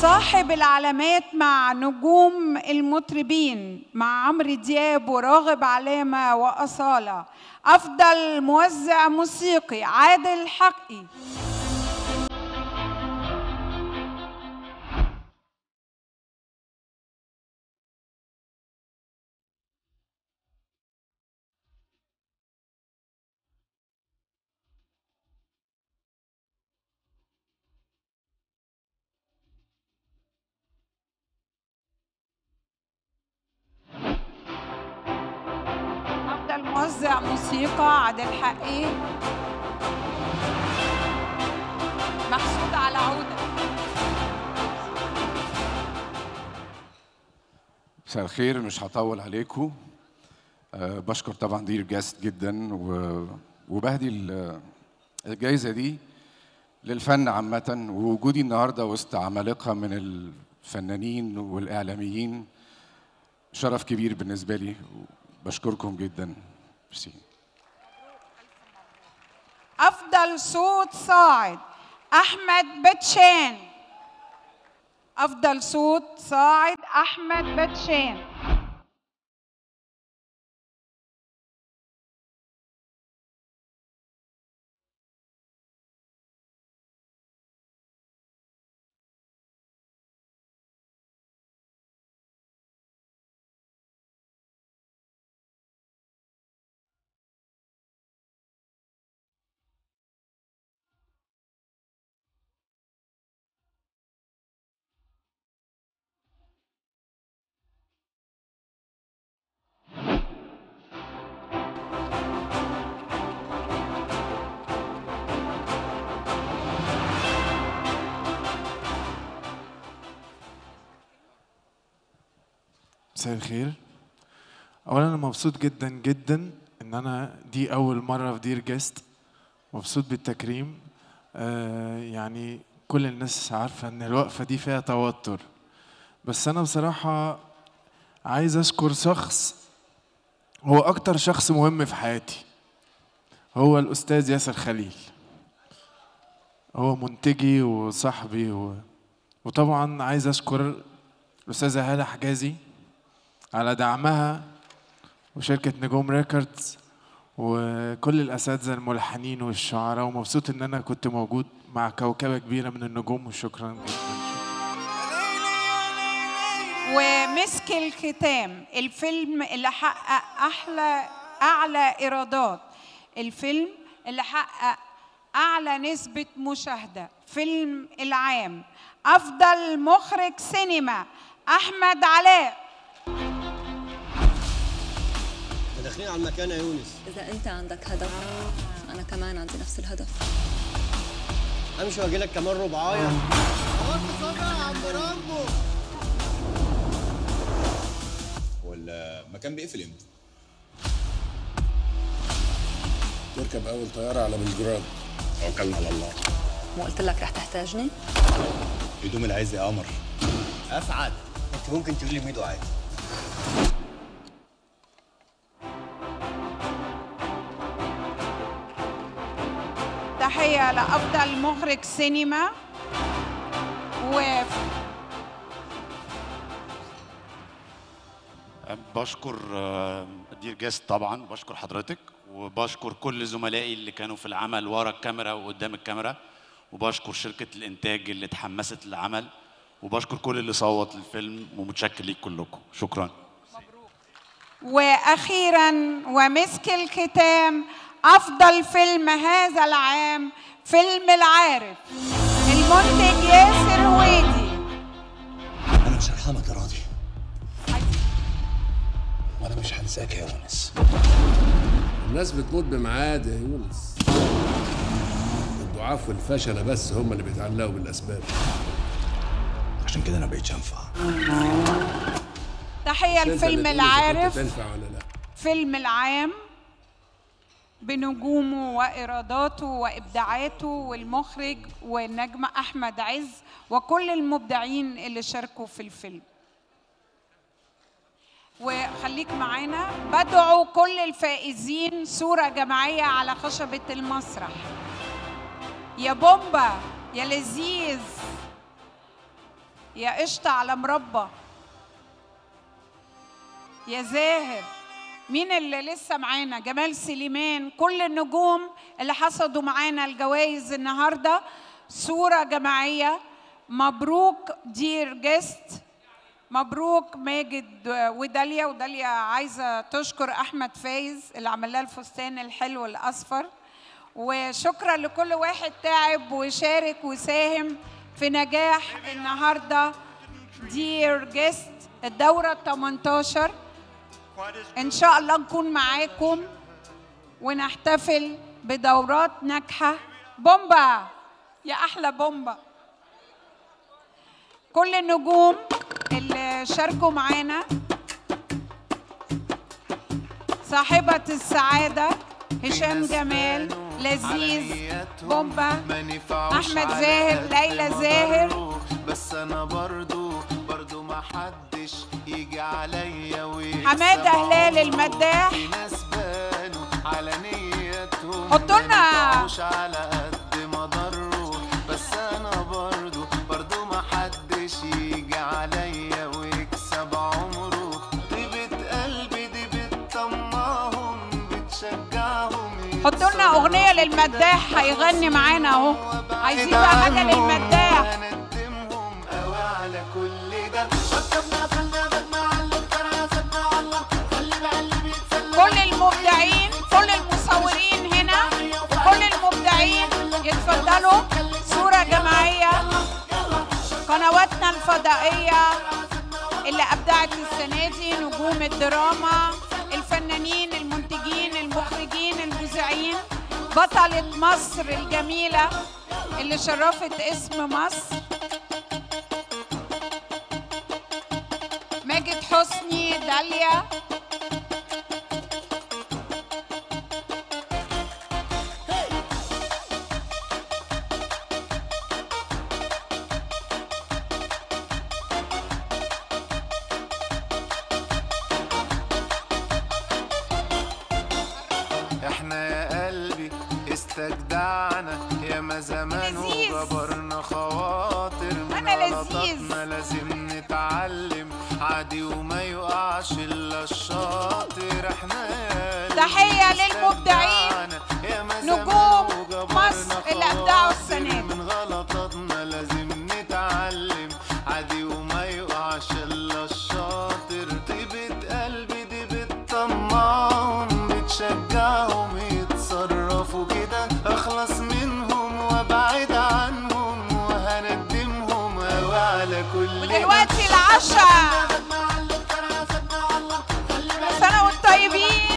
صاحب العلامات مع نجوم المطربين مع عمرو دياب وراغب علامة وأصالة أفضل موزع موسيقي عادل حقي أفضل موزع موسيقى عادل حقي محسود على عودة مساء الخير مش هطول عليكم أه بشكر طبعا دير جاست جدا و- وبهدي ال- الجايزه دي للفن عامة ووجودي النهارده وسط عمالقة من الفنانين والإعلاميين شرف كبير بالنسبة لي بشكركم جدا ميرسي أفضل صوت صاعد أحمد بتشان أفضل صوت صاعد أحمد بتشان مساء الخير اولا انا مبسوط جدا جدا ان انا دي اول مره في دير جيست مبسوط بالتكريم آه يعني كل الناس عارفه ان الوقفه دي فيها توتر بس انا بصراحه عايز اشكر شخص هو اكتر شخص مهم في حياتي هو الاستاذ ياسر خليل هو منتجي وصاحبي و... وطبعا عايز اشكر الاستاذه هاله حجازي على دعمها وشركة نجوم ريكوردز وكل الأساتذة الملحنين والشعراء ومبسوط إن أنا كنت موجود مع كوكبة كبيرة من النجوم وشكرا جدا ومسك الختام الفيلم اللي حقق أحلى أعلى إيرادات الفيلم اللي حقق أعلى نسبة مشاهدة فيلم العام أفضل مخرج سينما أحمد علاء احنا داخلين على المكان يا يونس إذا أنت عندك هدف أنا كمان عندي نفس الهدف امشي واجي لك كمان ربعايه ولا مكان بيقفل امتى؟ تركب أول طيارة على بلجراد توكلنا على الله مو قلت لك رح تحتاجني هدوم العز يا قمر اسعد انت ممكن تقولي ميدو عادي تحية لأفضل مخرج سينما و بشكر آه، دير جاست طبعا بشكر حضرتك وبشكر كل زملائي اللي كانوا في العمل ورا الكاميرا وقدام الكاميرا وبشكر شركة الإنتاج اللي اتحمست للعمل وبشكر كل اللي صوت للفيلم ومتشكر ليك كلكم شكرا واخيرا ومسك الختام افضل فيلم هذا العام فيلم العارف المنتج ياسر هويدي انا مش هرحمك يا راضي وانا مش هنساك يا يونس الناس بتموت بميعاد يا يونس الضعاف والفشلة بس هم اللي بيتعلقوا بالأسباب عشان كده انا بقيتش انفع تحيه أنت اللي الفيلم تقول إذا كنت العارف تنفع ولا لا فيلم العام بنجومه وايراداته وابداعاته والمخرج والنجم احمد عز وكل المبدعين اللي شاركوا في الفيلم وخليك معانا بدعو كل الفائزين صورة جماعية على خشبة المسرح يا بومبا يا لذيذ يا قشطة على مربى يا زاهر مين اللي لسه معانا جمال سليمان كل النجوم اللي حصدوا معانا الجوائز النهارده صورة جماعية مبروك دير جيست مبروك ماجد وداليا وداليا عايزة تشكر أحمد فايز اللي عمل لها الفستان الحلو الأصفر وشكرا لكل واحد تعب وشارك وساهم في نجاح النهارده دير جيست الدورة ال 18 إن شاء الله نكون معاكم ونحتفل بدورات ناجحة بومبا يا أحلى بومبا كل النجوم اللي شاركوا معانا صاحبة السعادة هشام جمال لذيذ بومبا أحمد زاهر ليلى زاهر بس انا برضو برضو ما حدش يجي عليا ويكسب حمادة هلال المداح في ناس بانوا على نيتهم حطوا لنا- ما نفعوش على قد ما ضروا بس انا برضو برضو ما حدش يجي عليا ويكسب عمره طيبة قلبي دي بتطمعهم بتشجعهم حطوا لنا أغنية للمداح هيغني معانا أهو عايزين بقى حاجة للمداح هندمهم قوي على كل ده ركبنا في النبات معلم كراسة الله خلي بقلبي بيتسلى كل المبدعين كل المصورين هنا كل المبدعين يتفضلوا صورة جماعية قنواتنا الفضائية اللي أبدعت السنة دي نجوم الدراما الفنانين المنتجين المخرجين المذيعين بطلة مصر الجميلة اللي شرفت اسم مصر ماجد حسني داليا احنا يا قلبي استجدعنا يا ما زمان لذيذ. وجبرنا خواطر من أنا لذيذ. غلطاتنا لازم نتعلم عادي وما يقعش الا الشاطر احنا يا قلبي تحية للمبدعين استجدعنا يا ما نجوم زمان وجبرنا مصر اللي أبدعوا السنة دي. خواطر من غلطاتنا لازم نتعلم عادي وما يقعش الا الشاطر طيبة قلبي دي بتطمعهم بتشجعهم يتصرفوا كده اخلص منهم وابعد عنهم وهندمهم قوي على كل ده. ودلوقتي العشاء